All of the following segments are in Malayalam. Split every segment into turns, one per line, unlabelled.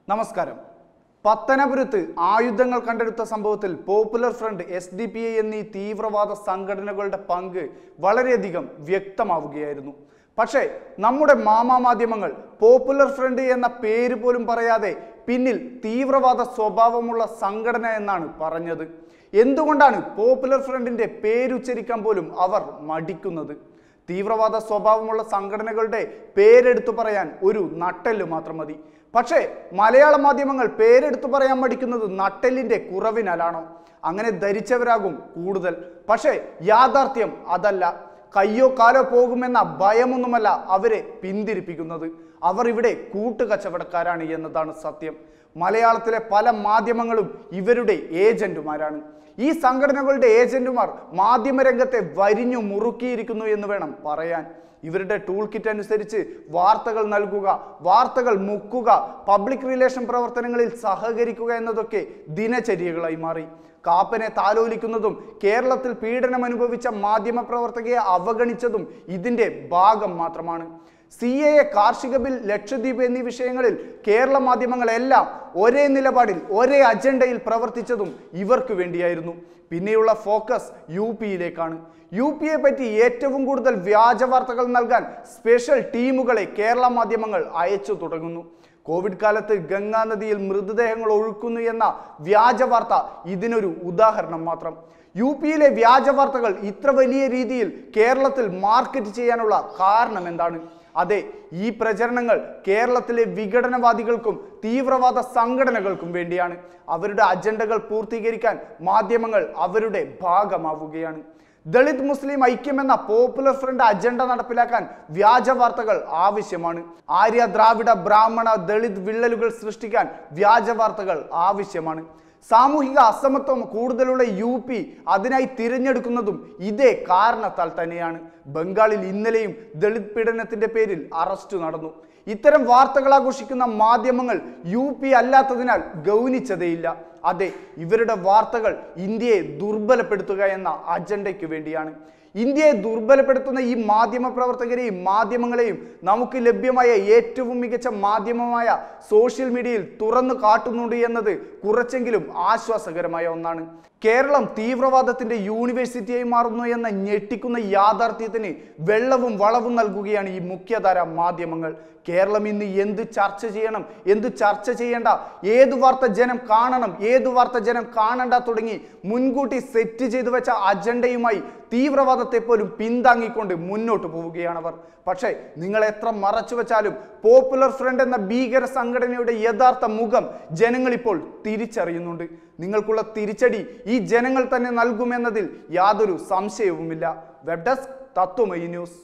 നമസ്കാരം പത്തനപുരത്ത് ആയുധങ്ങൾ കണ്ടെടുത്ത സംഭവത്തിൽ popular front S D P I എന്നീ തീവ്രവാദ സംഘടനകളുടെ പങ്ക് വളരെയധികം വ്യക്തമാവുകയായിരുന്നു പക്ഷേ നമ്മുടെ മാമാ മാധ്യമങ്ങൾ പോപ്പുലർ ഫ്രണ്ട് എന്ന പേര് പോലും പറയാതെ പിന്നിൽ തീവ്രവാദ സ്വഭാവമുള്ള സംഘടന എന്നാണ് പറഞ്ഞത് എന്തുകൊണ്ടാണ് പോപ്പുലർ ഫ്രണ്ടിന്റെ പേരുച്ചരിക്കാൻ പോലും അവർ മടിക്കുന്നത് തീവ്രവാദ സ്വഭാവമുള്ള സംഘടനകളുടെ പേരെടുത്തു പറയാൻ ഒരു നട്ടെല്ല് മാത്രം മതി പക്ഷേ മലയാള മാധ്യമങ്ങൾ പേരെടുത്തു പറയാൻ മടിക്കുന്നത് നട്ടെല്ലിന്റെ കുറവിനാലാണോ അങ്ങനെ ധരിച്ചവരാകും കൂടുതൽ പക്ഷേ യാഥാർത്ഥ്യം അതല്ല കയ്യോ കാലോ പോകുമെന്ന ഭയമൊന്നുമല്ല അവരെ പിന്തിരിപ്പിക്കുന്നത് അവർ ഇവിടെ കൂട്ടുകച്ചവടക്കാരാണ് എന്നതാണ് സത്യം മലയാളത്തിലെ പല മാധ്യമങ്ങളും ഇവരുടെ ഏജന്റുമാരാണ് ഈ സംഘടനകളുടെ ഏജന്റുമാർ മാധ്യമരംഗത്തെ വരിഞ്ഞു മുറുക്കിയിരിക്കുന്നു എന്ന് വേണം പറയാൻ ഇവരുടെ ടൂൾ കിറ്റ് അനുസരിച്ച് വാർത്തകൾ നൽകുക വാർത്തകൾ മുക്കുക പബ്ലിക് റിലേഷൻ പ്രവർത്തനങ്ങളിൽ സഹകരിക്കുക എന്നതൊക്കെ ദിനചര്യകളായി മാറി കാപ്പനെ താലോലിക്കുന്നതും കേരളത്തിൽ പീഡനം അനുഭവിച്ച മാധ്യമ പ്രവർത്തകയെ അവഗണിച്ചതും ഇതിന്റെ ഭാഗം മാത്രമാണ് സി എ എ കാർഷിക ബിൽ ലക്ഷദ്വീപ് എന്നീ വിഷയങ്ങളിൽ കേരള മാധ്യമങ്ങളെല്ലാം ഒരേ നിലപാടിൽ ഒരേ അജണ്ടയിൽ പ്രവർത്തിച്ചതും ഇവർക്ക് വേണ്ടിയായിരുന്നു പിന്നെയുള്ള ഫോക്കസ് യു പിയിലേക്കാണ് യു പിയെ പറ്റി ഏറ്റവും കൂടുതൽ വ്യാജ വാർത്തകൾ നൽകാൻ സ്പെഷ്യൽ ടീമുകളെ കേരള മാധ്യമങ്ങൾ അയച്ചു തുടങ്ങുന്നു കോവിഡ് കാലത്ത് ഗംഗാ നദിയിൽ മൃതദേഹങ്ങൾ ഒഴുക്കുന്നു എന്ന വ്യാജ വാർത്ത ഇതിനൊരു ഉദാഹരണം മാത്രം യു പിയിലെ വ്യാജ വാർത്തകൾ ഇത്ര വലിയ രീതിയിൽ കേരളത്തിൽ മാർക്കറ്റ് ചെയ്യാനുള്ള കാരണം എന്താണ് അതെ ഈ പ്രചരണങ്ങൾ കേരളത്തിലെ വിഘടനവാദികൾക്കും തീവ്രവാദ സംഘടനകൾക്കും വേണ്ടിയാണ് അവരുടെ അജണ്ടകൾ പൂർത്തീകരിക്കാൻ മാധ്യമങ്ങൾ അവരുടെ ഭാഗമാവുകയാണ് ദളിത് മുസ്ലിം ഐക്യം എന്ന പോപ്പുലർ ഫ്രണ്ട് അജണ്ട നടപ്പിലാക്കാൻ വ്യാജ വാർത്തകൾ ആവശ്യമാണ് ആര്യ ദ്രാവിഡ ബ്രാഹ്മണ ദളിത് വിള്ളലുകൾ സൃഷ്ടിക്കാൻ വ്യാജ വാർത്തകൾ ആവശ്യമാണ് സാമൂഹിക അസമത്വം കൂടുതലുള്ള യു പി അതിനായി തിരഞ്ഞെടുക്കുന്നതും ഇതേ കാരണത്താൽ തന്നെയാണ് ബംഗാളിൽ ഇന്നലെയും ദളിത് പീഡനത്തിന്റെ പേരിൽ അറസ്റ്റ് നടന്നു ഇത്തരം വാർത്തകൾ ആഘോഷിക്കുന്ന മാധ്യമങ്ങൾ യു പി അല്ലാത്തതിനാൽ ഗൗനിച്ചതേയില്ല അതെ ഇവരുടെ വാർത്തകൾ ഇന്ത്യയെ ദുർബലപ്പെടുത്തുക എന്ന അജണ്ടയ്ക്ക് വേണ്ടിയാണ് ഇന്ത്യയെ ദുർബലപ്പെടുത്തുന്ന ഈ മാധ്യമ പ്രവർത്തകരെയും മാധ്യമങ്ങളെയും നമുക്ക് ലഭ്യമായ ഏറ്റവും മികച്ച മാധ്യമമായ സോഷ്യൽ മീഡിയയിൽ തുറന്നു കാട്ടുന്നുണ്ട് എന്നത് കുറച്ചെങ്കിലും ആശ്വാസകരമായ ഒന്നാണ് കേരളം തീവ്രവാദത്തിന്റെ യൂണിവേഴ്സിറ്റിയായി മാറുന്നു എന്ന ഞെട്ടിക്കുന്ന യാഥാർത്ഥ്യത്തിന് വെള്ളവും വളവും നൽകുകയാണ് ഈ മുഖ്യധാര മാധ്യമങ്ങൾ കേരളം ഇന്ന് എന്ത് ചർച്ച ചെയ്യണം എന്ത് ചർച്ച ചെയ്യേണ്ട ഏത് വാർത്ത ജനം കാണണം ഏത് വാർത്ത ജനം കാണണ്ട തുടങ്ങി മുൻകൂട്ടി സെറ്റ് ചെയ്തു വെച്ച അജണ്ടയുമായി തീവ്രവാദത്തെ പോലും പിന്താങ്ങിക്കൊണ്ട് മുന്നോട്ട് പോവുകയാണവർ പക്ഷേ നിങ്ങൾ എത്ര മറച്ചു വെച്ചാലും പോപ്പുലർ ഫ്രണ്ട് എന്ന ഭീകര സംഘടനയുടെ യഥാർത്ഥ മുഖം ജനങ്ങൾ ഇപ്പോൾ തിരിച്ചറിയുന്നുണ്ട് നിങ്ങൾക്കുള്ള തിരിച്ചടി ഈ ജനങ്ങൾ തന്നെ നൽകുമെന്നതിൽ യാതൊരു സംശയവുമില്ല web desk Tatwamayi news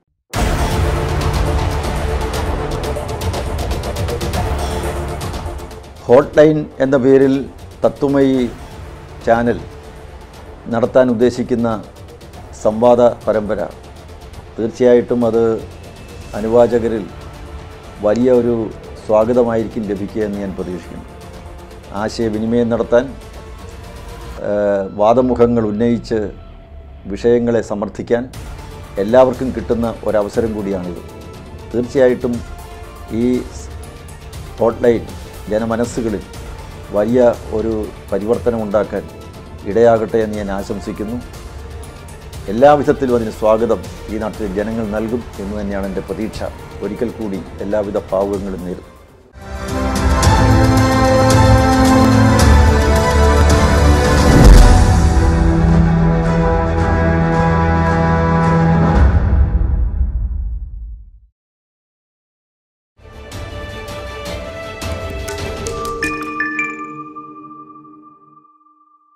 hot line എന്ന പേരിൽ തത്വമയി ചാനൽ നടത്താൻ ഉദ്ദേശിക്കുന്ന സംവാദ പരമ്പര തീർച്ചയായിട്ടും അത് അനുവാചകരിൽ വലിയ ഒരു സ്വാഗതമായിരിക്കും ലഭിക്കുക എന്ന് ഞാൻ പ്രതീക്ഷിക്കുന്നു ആശയവിനിമയം നടത്താൻ ഏഹ്, വാദമുഖങ്ങൾ ഉന്നയിച്ച് വിഷയങ്ങളെ സമർത്ഥിക്കാൻ എല്ലാവർക്കും കിട്ടുന്ന ഒരവസരം കൂടിയാണിത് തീർച്ചയായിട്ടും ഈ ഹോട്ട്ലൈൻ ജനമനസ്സുകളിൽ വലിയ ഒരു പരിവർത്തനം ഉണ്ടാക്കാൻ ഇടയാകട്ടെ എന്ന് ഞാൻ ആശംസിക്കുന്നു എല്ലാവിധത്തിലും അതിന് സ്വാഗതം ഈ നാട്ടിലെ ജനങ്ങൾ നൽകും എന്ന് തന്നെയാണ് എൻ്റെ പ്രതീക്ഷ ഒരിക്കൽ കൂടി എല്ലാവിധ ഭാവുകങ്ങളും നേരും